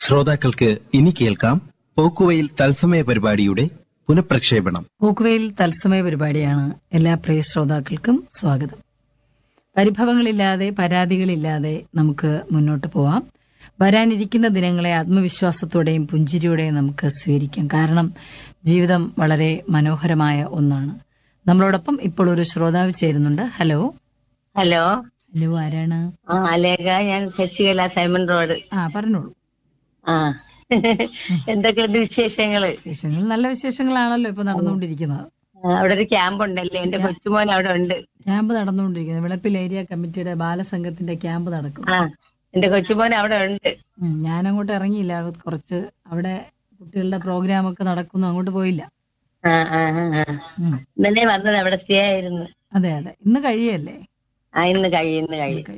ശ്രോതാക്കൾക്ക് ഇനി കേൾക്കാം പോക്കുവയിൽ തത്സമയ പരിപാടിയുടെ പുനഃപ്രക്ഷേപണം പോക്കുവയിൽ തത്സമയ പരിപാടിയാണ് എല്ലാ പ്രിയ ശ്രോതാക്കൾക്കും സ്വാഗതം പരിഭവങ്ങളില്ലാതെ പരാതികളില്ലാതെ നമുക്ക് മുന്നോട്ട് പോവാം വരാനിരിക്കുന്ന ദിനങ്ങളെ ആത്മവിശ്വാസത്തോടെയും പുഞ്ചിരിയോടെയും നമുക്ക് സ്വീകരിക്കാം കാരണം ജീവിതം വളരെ മനോഹരമായ ഒന്നാണ് നമ്മളോടൊപ്പം ഇപ്പോൾ ഒരു ശ്രോതാവ് ചേരുന്നുണ്ട് ഹലോ ഹലോ ഹലോ ആരാണ് ആ അലേഖ ഞാൻ ശശികല സൈമൺ റോഡ് ആ പറഞ്ഞോളൂ ആ എന്തൊക്കെയുണ്ട് വിശേഷങ്ങള് വിശേഷങ്ങൾ നല്ല വിശേഷങ്ങളാണല്ലോ ഇപ്പൊ നടന്നുകൊണ്ടിരിക്കുന്നത് ആ, അവിടെ ഒരു ക്യാമ്പ് ഉണ്ടല്ലേ എന്റെ കൊച്ചുമോൻ അവിടെ ഉണ്ട് ക്യാമ്പ് നടന്നുകൊണ്ടിരിക്കുന്നത് വിളപ്പിൽ ഏരിയ കമ്മിറ്റിയുടെ ബാലസംഘത്തിന്റെ ക്യാമ്പ് നടക്കും ആ എന്റെ കൊച്ചുമോൻ അവിടെ ഉണ്ട് ഉം, ഞാനങ്ങോട്ട് ഇറങ്ങിയില്ല അവിടെ കുറച്ച് അവിടെ കുട്ടികളുടെ പ്രോഗ്രാം ഒക്കെ നടക്കുന്നു അങ്ങോട്ട് പോയില്ല ആ ആ ആ, ആ. ഉം, ഇന്നലെ വന്നത് അവിടെ സ്റ്റേ ആയിരുന്നു അതെ അതെ ഇന്ന് കഴിയല്ലേ ആ ഇന്ന് കഴിയും ഇന്ന് കഴിയും